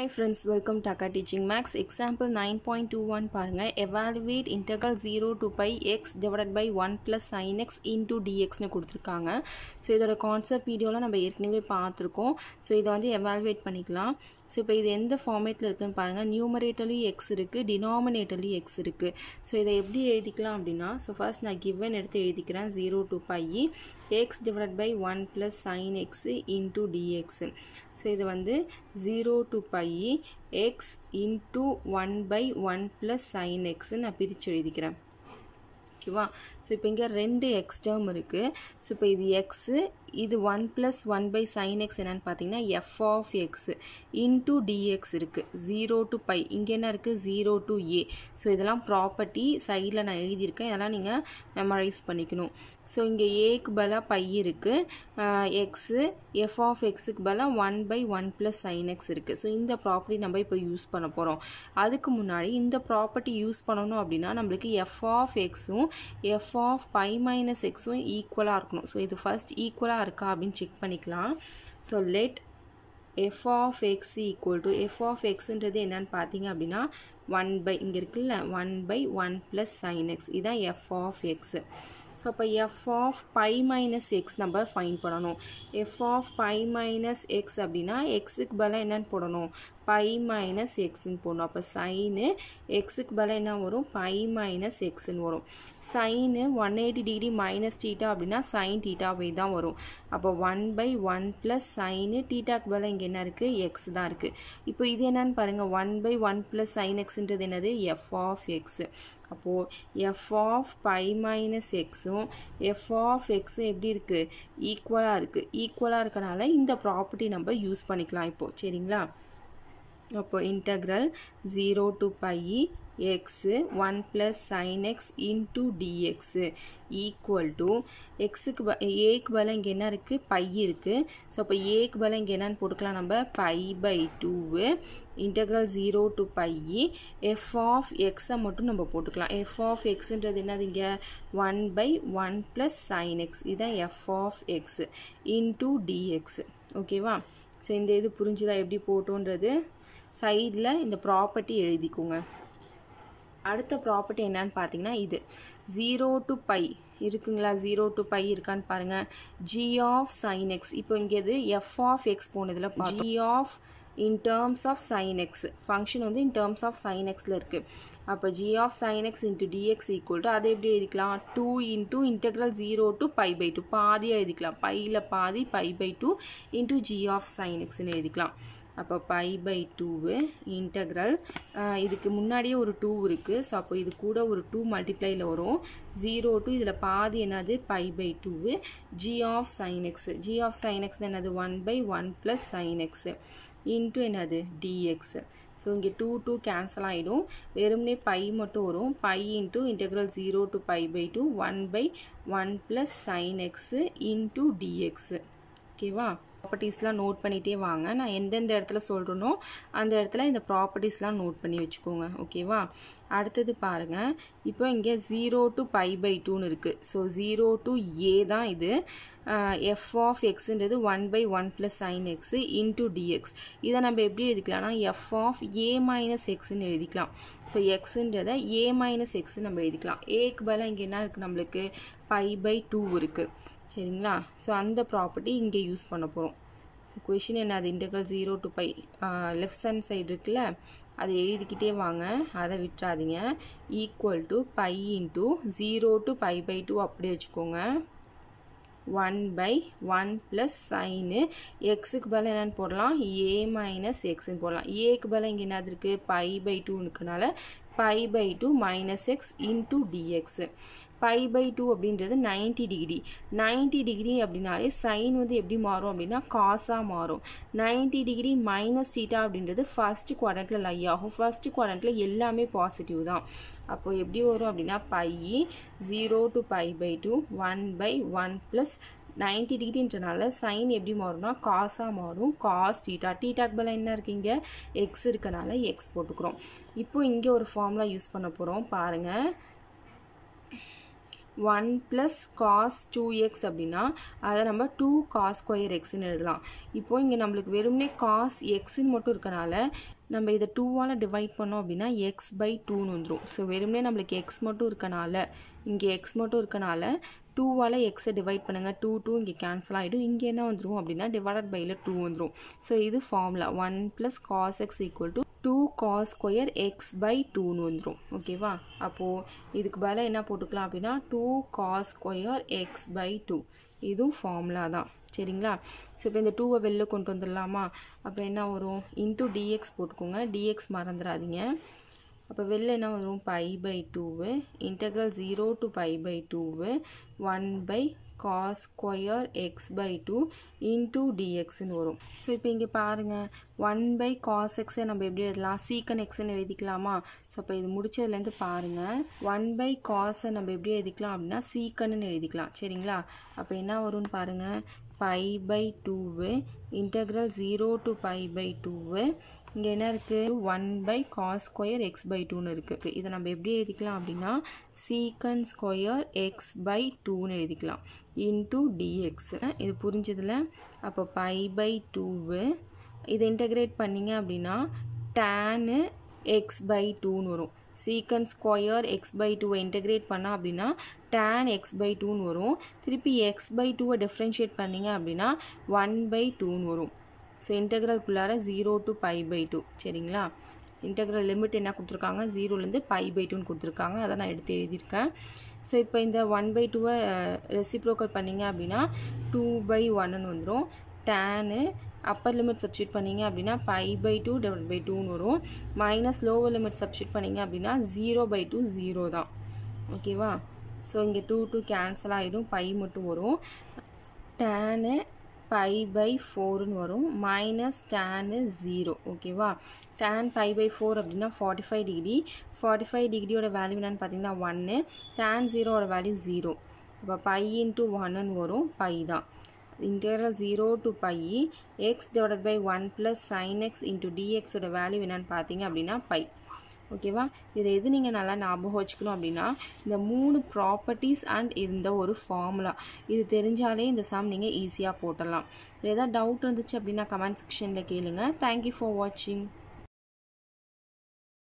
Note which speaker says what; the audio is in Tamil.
Speaker 1: ஹாய் ஃப்ரெண்ட்ஸ் வெல்கம் டு அக்கா teaching maths example nine point two one பாருங்கள் evaluate integral zero to pi x divided by one plus sine x into டிஎக்ஸ்னு கொடுத்துருக்காங்க ஸோ இதோட கான்செப்ட் வீடியோலாம் நம்ம ஏற்கனவே பார்த்துருக்கோம் ஸோ இதை வந்து எவாலுவேட் பண்ணிக்கலாம் ஸோ இப்போ இது எந்த ஃபார்மேட்டில் இருக்குன்னு பாருங்கள் நியூமரேட்டர்லி எக்ஸ் இருக்குது டினாமினேட்டர்லி எக்ஸ் இருக்குது ஸோ இதை எப்படி எழுதிக்கலாம் அப்படின்னா ஸோ ஃபர்ஸ்ட் நான் கிவன் எடுத்து எழுதிக்கிறேன் zero to pi x divide by one plus sine x into dx so இது வந்து zero to pi x into one by one plus sine x நான் பிரித்து எழுதிக்கிறேன் ஓகேவா ஸோ இப்போ இங்கே ரெண்டு எக்ஸ் டேர்ம் இருக்குது ஸோ இப்போ இது எக்ஸு இது one plus one by sine x என்னென்னு பார்த்தீங்கன்னா f of x into dx இருக்குது ஜீரோ டு பை இங்கே என்ன இருக்குது ஜீரோ டு ஏ ஸோ இதெல்லாம் ப்ராப்பர்ட்டி சைடில் நான் எழுதியிருக்கேன் இதெல்லாம் நீங்கள் மெமரைஸ் பண்ணிக்கணும் ஸோ இங்கே ஏக்கு பதிலாக பை இருக்குது எக்ஸு எஃப் ஆஃப் எக்ஸுக்கு பதிலாக one by one plus sine x இருக்குது ஸோ இந்த ப்ராப்பர்ட்டி நம்ம இப்போ யூஸ் பண்ண போகிறோம் அதுக்கு முன்னாடி இந்த ப்ராப்பர்ட்டி யூஸ் பண்ணணும் அப்படின்னா நம்மளுக்கு எஃப் ஆஃப் எக்ஸும் எஃப் ஆஃப் பை மைனஸ் எக்ஸும் ஈக்குவலாக இருக்கணும் ஸோ இது ஃபஸ்ட் ஈக்குவலாக இருக்கா அப்படின்னு செக் பண்ணிக்கலாம் so let f of x equal to f of எக்ஸுன்றது என்னன்னு பார்த்தீங்க அப்படின்னா ஒன் பை இங்கே இருக்குல்ல one by one plus sine x இதுதான் எஃப் ஆஃப் எக்ஸு ஸோ அப்போ f of pi minus x நம்ம ஃபைன் பண்ணணும் f of pi minus x அப்படின்னா எக்ஸுக்கு பதிலாக என்னென்னு போடணும் பை மைனஸ் எக்ஸ்ன்னு போடணும் அப்போ சைனு எக்ஸுக்கு பதிலாக என்ன வரும் பை மைனஸ் எக்ஸ்ன்னு வரும் sine one eighty degree minus theta அப்படின்னா சைன் டீட்டாவே தான் வரும் அப்போ one by one plus sine டீட்டாக்கு பதிலாக இங்கே என்ன இருக்குது எக்ஸ் தான் இருக்குது இப்போ இது என்னன்னு பாருங்கள் one by one plus sine எக்ஸுன்றது என்னது எஃப் ஆஃப் எக்ஸு அப்போது எஃப் ஆஃப் பை மைனஸ் எக்ஸும் எஃப் ஆஃப் எக்ஸும் எப்படி இருக்குது ஈக்குவலாக இருக்குது ஈக்குவலாக இருக்கனால இந்த ப்ராப்பர்ட்டி நம்ம யூஸ் பண்ணிக்கலாம் இப்போது சரிங்களா அப்போ integral zero to pi x one plus sine x into dx equal to எக்ஸுக்கு ப ஏக்கு பதிலாக இங்கே என்ன இருக்குது பை இருக்குது ஸோ அப்போ ஏக்கு பதிலாக இங்கே என்னன்னு போட்டுக்கலாம் நம்ம pi by two integral zero to pi f of எக்ஸை மட்டும் நம்ம போட்டுக்கலாம் எஃப் ஆஃப் எக்ஸுன்றது என்னது இங்கே one by one plus sine x இதுதான் f of x into dx ஓகேவா ஸோ இந்த இது புரிஞ்சுதா எப்படி போட்டோன்றது சைடில் இந்த ப்ராப்பர்ட்டி எழுதிக்கோங்க அடுத்த ப்ராப்பர்ட்டி என்னன்னு பார்த்தீங்கன்னா இது ஜீரோ டு பை இருக்குங்களா ஜீரோ டு பை இருக்கான்னு பாருங்கள் ஜி ஆஃப் சைன் எக்ஸ் இப்போ இங்கே இது எஃப் ஆஃப் எக்ஸ் போனதில் g of in terms of sine x function வந்து இன் டேர்ம்ஸ் ஆஃப் சைன் எக்ஸில் இருக்குது அப்போ g of sine x into dx equal to அதை எப்படி எழுதிக்கலாம் two into integral zero to pi by by பாதியாக எழுதிக்கலாம் பையில் பாதி pi by two into g of sign எக்ஸ்ன்னு எழுதிக்கலாம் அப்போ பை பை டூவு இன்டக்ரல் இதுக்கு முன்னாடியே ஒரு டூ இருக்குது ஸோ அப்போ இது கூட ஒரு டூ மல்டிப்ளையில் வரும் ஜீரோ டூ இதில் பாதி என்னது pi by two g of sine x g of sine x என்னது one by one plus sine x into என்னது டிஎக்ஸு ஸோ இங்கே டூ டூ கேன்சல் ஆகிடும் வெறும்னே பை மட்டும் வரும் pi into integral zero to pi by two one by one plus sine x into dx ஓகேவா ப்ராப்பர்ட்டிஸ்லாம் நோட் பண்ணிகிட்டே வாங்க நான் எந்தெந்த இடத்துல சொல்கிறேனோ அந்த இடத்துல இந்த ப்ராப்பர்ட்டிஸ்லாம் நோட் பண்ணி வச்சுக்கோங்க ஓகேவா அடுத்தது பாருங்கள் இப்போ இங்கே ஜீரோ டு பை பை டூன்னு இருக்குது ஸோ ஜீரோ டு ஏ தான் இது எஃப் ஆஃப் எக்ஸுன்றது one by one plus sine x into dx இதை நம்ம எப்படி எழுதிக்கலாம்னா எஃப் ஆஃப் ஏ மைனஸ் எக்ஸ்ன்னு எழுதிக்கலாம் ஸோ எக்ஸுன்றதை ஏ மைனஸ் எக்ஸ்ன்னு நம்ம எழுதிக்கலாம் ஏக்கு பதிலாக இங்கே என்ன இருக்குது நம்மளுக்கு பை பை டூ இருக்குது சரிங்களா ஸோ அந்த ப்ராப்பர்ட்டி இங்கே யூஸ் பண்ண போகிறோம் ஸோ கொஷின் என்ன அது integral zero to pi left hand side இருக்குல்ல அதை எழுதிக்கிட்டே வாங்க அதை விட்டுறாதீங்க equal to pi into zero to pi by two அப்படியே வச்சுக்கோங்க one by one plus sine எக்ஸுக்கு பதில் என்னென்னு போடலாம் ஏ மைனஸ் எக்ஸ்ன்னு போடலாம் ஏக்கு பதில் இங்கே என்னது இருக்குது பை பை டூனுக்குனால pi by two minus x into dx pi by two அப்படின்றது நைன்ட்டி டிகிரி நைன்ட்டி டிகிரி அப்படின்னாலே சைன் வந்து எப்படி மாறும் அப்படின்னா காசாக மாறும் நைன்ட்டி டிகிரி மைனஸ் டீட்டா அப்படின்றது ஃபஸ்ட்டு குவாட்ரண்ட்டில் லை ஆகும் ஃபஸ்ட்டு குவாட்ரண்ட்டில் எல்லாமே பாசிட்டிவ் தான் அப்போது எப்படி வரும் அப்படின்னா pi zero to pi by two one by one plus ninety டிகிரின்றனால சைன் எப்படி மாறும்னா காசாக மாறும் காஸ் டீட்டா டீட்டாக்கு பதில் என்ன இருக்கீங்க எக்ஸ் இருக்கனால எக்ஸ் போட்டுக்கிறோம் இப்போ இங்கே ஒரு ஃபார்முலா யூஸ் பண்ண போகிறோம் பாருங்கள் one plus cos two x அப்படின்னா அதை நம்ம டூ காஸ் ஸ்கொயர் எக்ஸ்ன்னு எழுதலாம் இப்போது இங்கே நம்மளுக்கு வெறுமனே காஸ் எக்ஸுன்னு மட்டும் இருக்கனால நம்ம இதை டூவால் டிவைட் பண்ணோம் அப்படின்னா எக்ஸ் பை டூன்னு வந்துடும் ஸோ வெறுமனே நம்மளுக்கு எக்ஸ் மட்டும் இருக்கனால இங்கே எக்ஸ் மட்டும் இருக்கனால டூவால் எக்ஸை டிவைட் பண்ணுங்கள் டூ டூ இங்கே கேன்சல் ஆகிடும் இங்கே என்ன வந்துடும் அப்படின்னா டிவைடட் பையில் டூ வந்துடும் ஸோ இது formula one plus cos x equal to two cos square x by டூன்னு வந்துடும் ஓகேவா அப்போது இதுக்கு பதிலாக என்ன போட்டுக்கலாம் அப்படின்னா two cos square x by two இதுவும் ஃபார்முலா தான் சரிங்களா ஸோ இப்போ இந்த டூவை வெளில கொண்டு வந்துடலாமா அப்போ என்ன வரும் இன்ட்டு டிஎக்ஸ் போட்டுக்கோங்க டிஎக்ஸ் மறந்துடாதீங்க அப்போ வெளில என்ன வரும் pi by two integral zero to pi by two one by cos square x by two into டிஎக்ஸ்னு வரும் ஸோ இப்போ இங்கே பாருங்கள் ஒன் பை காஸ் எக்ஸை நம்ம எப்படி எழுதலாம் சீக்கன் எக்ஸ்ன்னு எழுதிக்கலாமா ஸோ அப்போ இது முடிச்சதுலேருந்து பாருங்கள் ஒன் பை காஸை நம்ம எப்படி எழுதிக்கலாம் அப்படின்னா சீக்கன்னு எழுதிக்கலாம் சரிங்களா அப்போ என்ன வரும்னு பாருங்கள் pi by two integral zero to pi by two இங்கே என்ன இருக்குது one by cos square x by டூன்னு இருக்குது இதை நம்ம எப்படி எழுதிக்கலாம் அப்படின்னா சீக்கன் ஸ்கொயர் எக்ஸ் பை டூன்னு எழுதிக்கலாம் இன்டூ டிஎக்ஸ் இது புரிஞ்சதில் அப்போ பை பை டூவு இதை இன்டெகிரேட் பண்ணிங்க அப்படின்னா டேனு எக்ஸ் பை டூன்னு வரும் சீக்கன் ஸ்கொயர் எக்ஸ் பை டூவை இன்டெகிரேட் பண்ணால் அப்படின்னா டேன் எக்ஸ் பை டூன்னு வரும் திருப்பி எக்ஸ் பை டூவை டிஃப்ரென்ஷியேட் பண்ணிங்க அப்படின்னா ஒன் பை டூன்னு வரும் ஸோ இன்டெக்ரல் குள்ளார zero to pi by two சரிங்களா இன்டெக்ரல் லிமிட் என்ன கொடுத்துருக்காங்க ஜீரோலேருந்து பை பை டூன்னு கொடுத்துருக்காங்க அதை நான் எடுத்து எழுதியிருக்கேன் ஸோ இப்போ இந்த ஒன் பை டூவை ரெசிப்ரோக்கல் பண்ணிங்க அப்படின்னா டூ பை ஒன்னு வந்துடும் டேனு அப்பர் லிமிட் சப்ஸ்டியூட் பண்ணிங்க அப்படின்னா pi by two divide by டூன்னு வரும் மைனஸ் லோவர் லிமிட் சப்ஸ்டியூட் பண்ணிங்க அப்படின்னா ஜீரோ பை டூ ஜீரோ தான் ஓகேவா ஸோ இங்கே டூ டூ கேன்சல் ஆகிடும் பை மட்டும் வரும் டேனு பை பை ஃபோர்னு வரும் மைனஸ் டேனு ஜீரோ ஓகேவா டேன் பை பை ஃபோர் அப்படின்னா forty five degree forty five டிகிரியோட வேல்யூ என்னன்னு பார்த்தீங்கன்னா ஒன்று டேன் ஜீரோவோட வேல்யூ ஜீரோ இப்போ பை இன்ட்டு ஒன்னுன்னு வரும் பை தான் integral 0 to pi x divided by 1 plus sin x into dx ஓட வேல்யூ என்னன்னு பார்த்தீங்க அப்படின்னா பை ஓகேவா இதை எது நீங்கள் நல்லா ஞாபகம் வச்சுக்கணும் அப்படின்னா இந்த மூணு ப்ராப்பர்ட்டிஸ் அண்ட் இந்த ஒரு ஃபார்முலா இது தெரிஞ்சாலே இந்த சம் நீங்கள் ஈஸியாக போட்டலாம் ஏதாவது டவுட் இருந்துச்சு அப்படின்னா கமெண்ட் செக்ஷனில் கேளுங்க தேங்க்யூ ஃபார் வாட்சிங்